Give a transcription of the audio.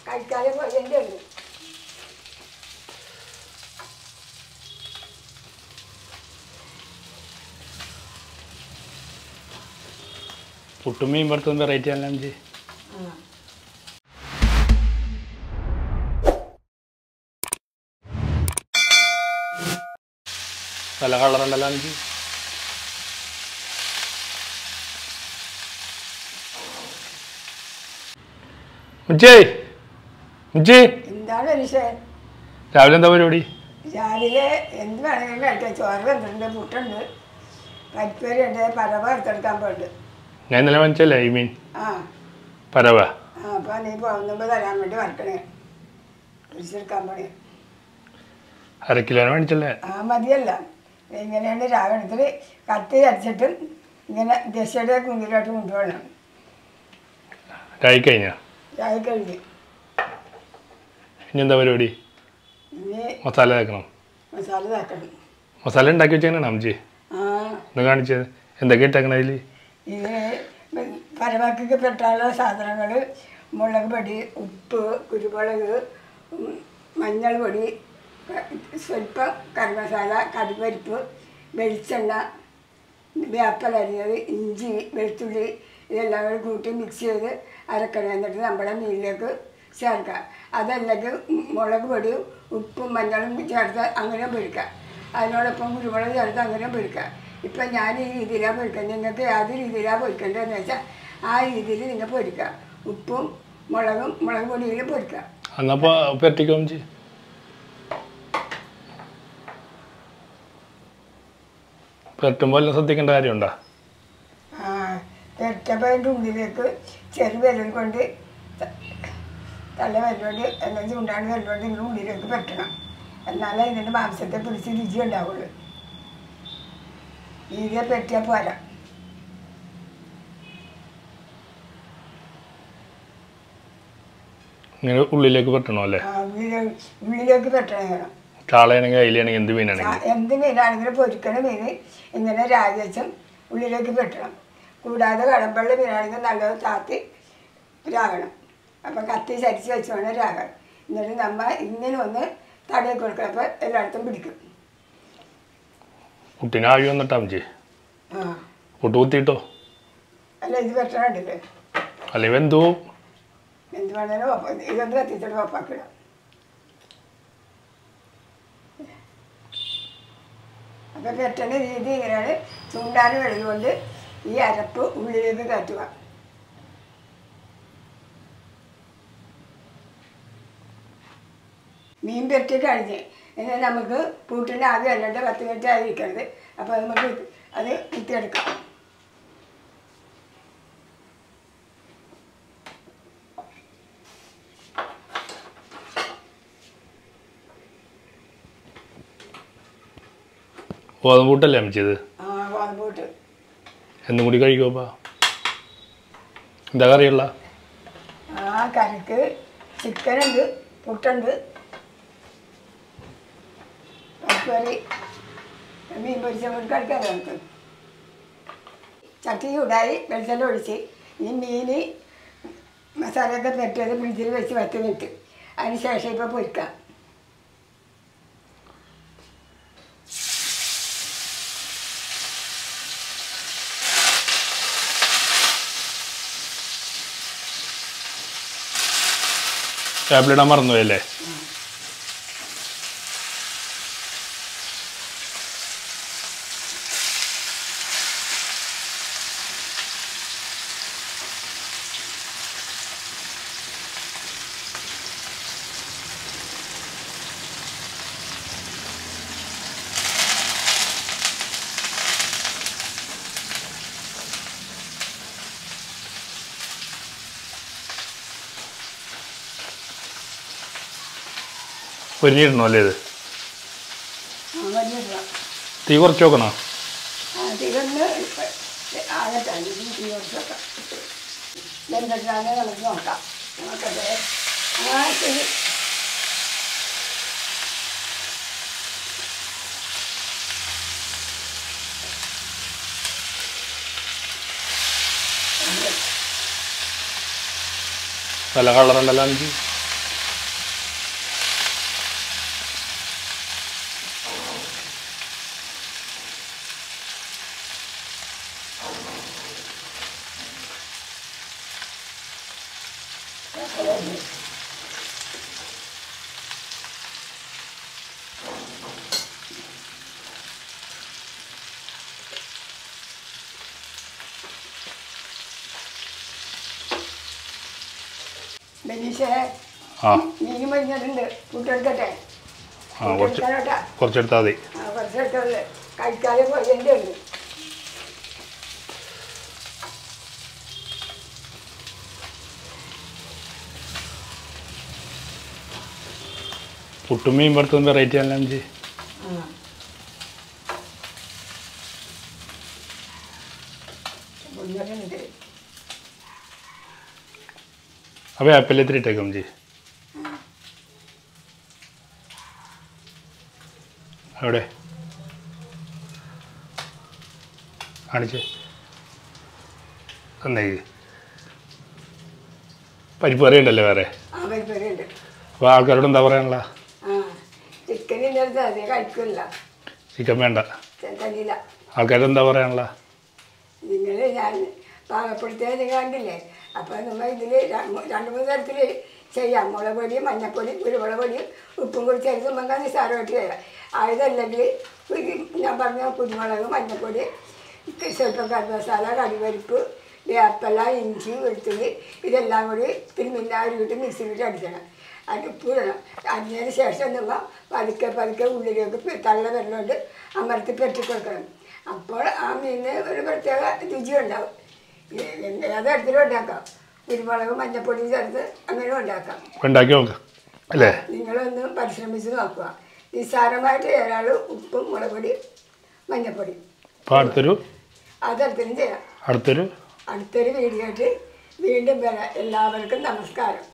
കഴിക്കാതെ പോയതിൻ്റെ ഉണ്ട് പുട്ടും മീൻ വറുത്തതും വെറൈറ്റി അല്ല അഞ്ച് നല്ല കളറുണ്ടല്ലോ അഞ്ച് മുച്ചേ മുച്ചേ എന്താണ് ഒരു വിഷയം രാവിലെ എന്താ പരിപാടി രാവിലെ എന്ത് വേണമെങ്കിലും കഴിക്കാം ചോറ് വെന്തിട്ടുണ്ട് പുട്ടുണ്ട് പരിപ്പേരി ഉണ്ട് പരവ എടുത്തെടുക്കാൻ പോയിട്ട് ഞാൻ ഇന്നലെ മനസ്സിലല്ലേ ഈ മീൻ ആ പരവ ആ അപ്പോൾ നീ പോകുമ്പോൾ തരാൻ വേണ്ടി വറക്കണേ കുരിശെടുക്കാൻ പോണേ അര കിലോന് മേടിച്ചല്ലേ ആ മതിയല്ല ഇങ്ങനെയാണ് രാവിലെ എടുത്തിട്ട് കത്തി അരച്ചിട്ട് ഇങ്ങനെ ദശയുടെ കുങ്കിലോട്ട് കൊണ്ടുപോകണം രായി കഴിഞ്ഞ രായി കഴിഞ്ഞ് ഇനി എന്താ പരിപാടി ഇനി മസാല തേക്കണം മസാല ഇതാക്കണം മസാല ഉണ്ടാക്കി വെച്ചേക്കണ അമ്മച്ചി ആ ഒന്ന് കാണിച്ചത് എന്തൊക്കെ ഇട്ടേക്കണ അതിൽ ഇത് പരമാക്കിക്ക് പെട്ടാനുള്ള സാധനങ്ങൾ മുളക് പൊടി ഉപ്പ് കുരുമുളക് ഉം, മഞ്ഞൾ പൊടി സ്വല്പം കറി മസാല കറിപ്പരിപ്പ് വെളിച്ചെണ്ണ വേപ്പലരിഞ്ഞത് ഇഞ്ചി വെളുത്തുള്ളി ഇതെല്ലാം കൂടി കൂട്ടി മിക്സ് ചെയ്ത് അരക്കണം എന്നിട്ട് നമ്മുടെ മീനിലേക്ക് ചേർക്കാം അതല്ലെങ്കിൽ മുളക് പൊടിയും ഉപ്പും മഞ്ഞളും ചേർത്ത് അങ്ങനെ പൊരിക്കാം അതിനോടൊപ്പം കുരുമുളക് ചേർത്ത് അങ്ങനെ പൊരിക്കാം ഇപ്പം ഞാൻ ഈ രീതിയിലാണ് പൊരിക്കുന്നത് നിങ്ങൾക്ക് ഏത് രീതിയിലാണ് പൊരിക്കേണ്ടതെന്ന് വെച്ചാൽ ആ രീതിയിൽ നിങ്ങൾ പൊരിക്കുക ഉപ്പും മുളകും മുളക് പൊടിയിലും പൊരിക്കുക എന്നപ്പോ പെരട്ടിക്കോ അമ്മച്ചി പെരട്ടുമ്പോൾ എല്ലാം ശ്രദ്ധിക്കേണ്ട കാര്യമുണ്ടോ ആ പെരട്ടപ്പോൾ അതിൻ്റെ ഉള്ളിലേക്ക് ചെറു വിരൽ കൊണ്ട് ത- തല വിരലോണ്ട് എല്ലാം ചൂണ്ടാണ് വിരലോണ്ട് ഇതിൻ്റെ ഉള്ളിലേക്ക് പെട്ടണം എന്നാലേ ഇതിൻ്റെ മാംസത്തെ പിടിച്ച് രുചി ഉണ്ടാവുള്ളൂ രീതിയെ പെട്ടിയാൽ പോരാ ഇങ്ങനെ ഉള്ളിലേക്ക് പെട്ടണോ അല്ലേ ആ, ഉള്ളിലേക്ക് ഉള്ളിലേക്ക് പെട്ടണം വേണം ചാളയാണെങ്കിൽ അയിലാണെങ്കിൽ എന്ത് മീനാണെങ്കിൽ എന്ത് മീനാണെങ്കിലും പൊരിക്കണ മീൻ ഇങ്ങനെ രാഗി വെച്ചും ഉള്ളിലേക്ക് പെട്ടണം കൂടാതെ കടമ്പള്ള മീനാണെങ്കിൽ നല്ലത് താത്തി രാകണം അപ്പം കത്തി ചരിച്ച് വെച്ച് വേണം രാകാൻ എന്നിട്ട് നമ്മൾ ഇങ്ങനെ ഒന്ന് തടയി കൊടുക്കണം അപ്പോൾ എല്ലായിടത്തും പിടിക്കും കുട്ടീനെ ആഴി വന്നിട്ടാ അമ്മച്ചി ആ പുട്ട് കുത്തിയിട്ടോ അല്ല ഇത് പെട്ടണുണ്ടല്ലേ അല്ലെങ്കിൽ എന്തോ എന്ത് വേണേലും ഓപ്പ ഇതൊന്ന് കത്തിച്ചിട്ട് ഓപ്പാക്കിടാം അപ്പം പെട്ടണ രീതി ഇങ്ങനെയാണ് ചൂണ്ടാനും വെള്ളം കൊണ്ട് ഈ അരപ്പ് ഉള്ളിലേക്ക് കയറ്റുക മീൻ പെരട്ടി കഴിഞ്ഞ് ഇനി നമുക്ക് പൂട്ടിൻ്റെ ആദ്യം അല്ലാണ്ട് പത്ത് മിനിറ്റ് ആയിരിക്കരുത് അപ്പോൾ നമുക്ക് അത് കുത്തിയെടുക്കാം ഗോതമ്പ് പൂട്ടല്ലേ അമ്മച്ചി ഇത് ആ ഗോതമ്പൂട്ട് എന്നും കൂടി കഴിക്കുമപ്പാ എന്താ കറിയുള്ള ആ കറിക്ക് ചിക്കനുണ്ട് പുട്ടുണ്ട് പരിപ്പ് കറി മീൻ പൊരിച്ച കൂടി കഴിക്കാം നമുക്ക് ചട്ടി ചൂടായി വെളിച്ചെണ്ണ ഒഴിച്ച് ഈ മീൻ മസാലയൊക്കെ പെട്ടിയത് ഫ്രിഡ്ജിൽ വെച്ച് പത്ത് മിനിറ്റ് അതിന് ശേഷം ഇപ്പോൾ പൊരിക്കാം ടാബ്ലിടാൻ മറന്നുപോയല്ലേ പൊരിഞ്ഞിടണോ അല്ലേ ഇത് ആ വലിയ തീ കുറച്ച് നോക്കണോ അധികമൊന്ന് ആകട്ടെ ഇത് തീ കൊടുത്തേക്കാം എന്തെങ്കിലും നമുക്ക് നോക്കാം നോക്കട്ടെ ആ ശരി നല്ല കളറുണ്ടല്ലോ അഞ്ച് വരുന്നത് ബനീഷേ ആ മീൻ മരിഞ്ഞിട്ടുണ്ട് കൂട്ടെടുക്കട്ടെ ആ കുറച്ച് കൂട്ടെടുക്കാനോട്ടാ കുറച്ചെടുത്താൽ മതി ആ കുറച്ചെടുത്തുള്ളത് കഴിക്കാതെ പോയതിൻ്റെ ഉണ്ട് പുട്ടും മീൻ വറുത്തതും വെറൈറ്റി ആണല്ലോ അമ്മച്ചി ആ മുന്നോട്ടുണ്ട് അപ്പോൾ ആപ്പിൽ എത്തിരി ഇട്ടേക്കും അമ്മച്ചി അവിടെ കാണിച്ച് തന്നേക്ക് പരിപ്പ് കറി ഉണ്ടല്ലേ വേറെ ആ പരിപ്പരുണ്ട് അപ്പോൾ ആൾക്കാരോട് എന്താ പറയാനുള്ള ആ ചിക്കൻ അടുത്ത് അധികം കഴിക്കില്ല ചിക്കൻ വേണ്ട തന്നില്ല ആൾക്കാരോട് എന്താ പറയാനുള്ള നിങ്ങൾ ഞാൻ പാകപ്പെടുത്തിയത് കണ്ടില്ലേ അപ്പോൾ നമ്മൾ ഇതിൽ രണ്ട് മൂന്ന് തരത്തിൽ ചെയ്യാം മുളക് പൊടി മഞ്ഞപ്പൊടി കുരുമുളക് പൊടി ഉപ്പും കൂടി ചേർത്ത് നമുക്ക് നിസ്സാരമായിട്ട് ചെയ്യാം ആയതല്ലെങ്കിൽ കുരു- ഞാൻ പറഞ്ഞ കുരുമുളക് മഞ്ഞപ്പൊടി സ്വല്പം കറി മസാല കറിപരിപ്പ് വേപ്പല ഇഞ്ചി വെളുത്തുള്ളി ഇതെല്ലാം കൂടി പിന്നെ മിന്നാരിട്ട് മിക്സിയിലിട്ട് അടിക്കണം അത് ഉപ്പ് ഇടണം അതിന് ശേഷം നമ്മൾ പതുക്കെ പതുക്കെ ഉള്ളിലേക്ക് പി- തള്ള വെള്ളമുണ്ട് അമർത്തി പെറ്റി കൊടുക്കണം അപ്പോൾ ആ മീനിന് ഒരു പ്രത്യേക രുചി ഉണ്ടാവും ഏതെടുത്തിലും ഉണ്ടാക്കാം കുരുമുളക് മഞ്ഞപ്പൊടി ചേർത്ത് അങ്ങനെ ഉണ്ടാക്കാം ഉണ്ടാക്കി നോക്കാം അല്ലേ നിങ്ങളൊന്ന് പരിശ്രമിച്ച് നോക്കുക നിസ്സാരമായിട്ട് ഒരാൾ ഉപ്പും മുളക് പൊടി മഞ്ഞപ്പൊടി അപ്പോൾ അടുത്തൊരു അതെടുത്തിനും ചെയ്യാം അടുത്തൊരു അടുത്തൊരു വീഡിയോ ആയിട്ട് വീണ്ടും വരാം എല്ലാവർക്കും നമസ്കാരം